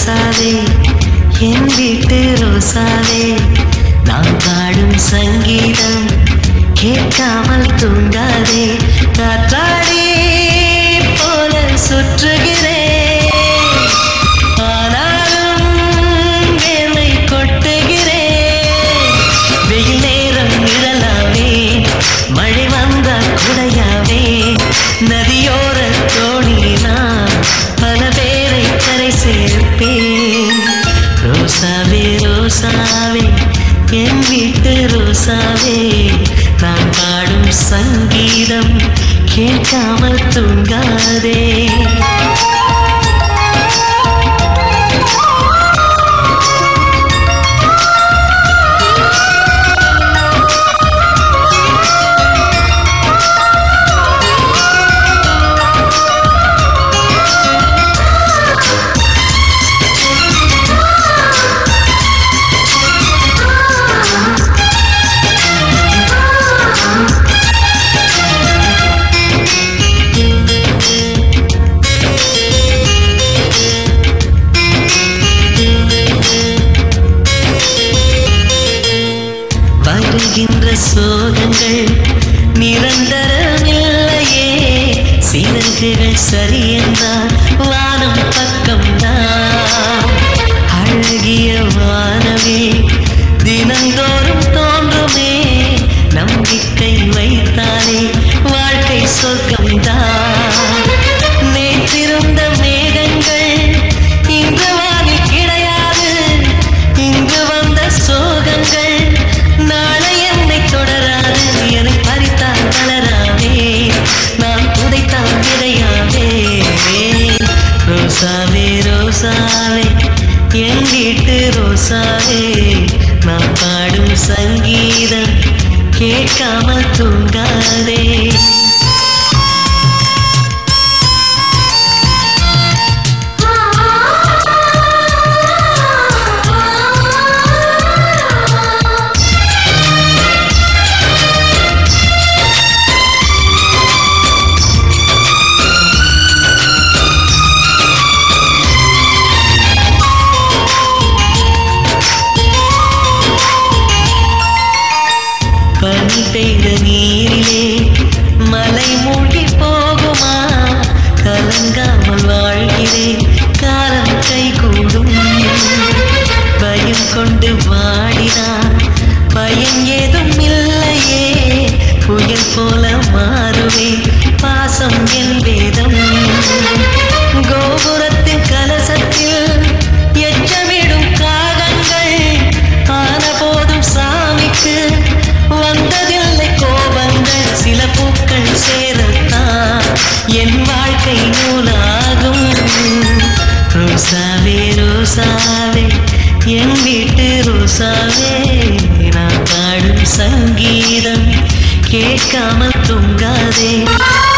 ரோசாவே என் வீட்டு ரோசாவே நான் பாடும் சங்கீதம் கேட்காமல் தூங்காதே காற்றாடி போல சுற்றுகிறேன் ஆனாலும் வேலை கொட்டுகிறேன் வெயில் நேரம் நிழலாவே மழை வந்தா குடையாவே நதியோர தோணினா பல பேரை கரை சேர்ப்பேன் ரோசாவே ரோசாவே என் வீட்டு ரோசாவே நான் பாடும் சங்கீதம் கேட்காமல் தூங்காதே வருகின்ற சோகங்கள் நிரந்தரமில்லையே சிறகுகள் சரி என்றால் வானம் பக்கம்தான் அழகிய வானமே தினந்தோறும் தோன்றுமே நம்பிக்கை வைத்தாலே வாழ்க்கை சொர்க்கம்தான் நேற்றிருந்த மேகங்கள் இன்று வானில் கிடையாது இங்கு வந்த சோகங்கள் நாளை என்னை தொடராது என்னை பறித்தால் வளராமே நான் புதைத்தால் விதையாவே ரோசாவே ரோசாவே என் வீட்டு ரோசாவே நான் பாடும் சங்கீதம் கேட்காமல் தூங்காதே பனி பெய்த நீரிலே மலை மூழ்கி போகுமா கலங்காமல் வாழ்கிறேன் காலம் கை கூடும் பயம் கொண்டு வாடினான் பயம் ஏதும் இல்லையே புயல் போல மாறுவேன் பாசம் என் வேதம் கோபுரத்தின் கலசத்தில் எச்சமிடும் காகங்கள் ஆன போதும் சாமிக்கு வந்ததில்லை கோபங்கள் சில பூக்கள் சேரத்தான் என் வாழ்க்கை நூலாகும் ரோசாவே ரோசாவே என் வீட்டு ரோசாவே நான் பாடும் சங்கீதம் கேட்காமல் தூங்காதே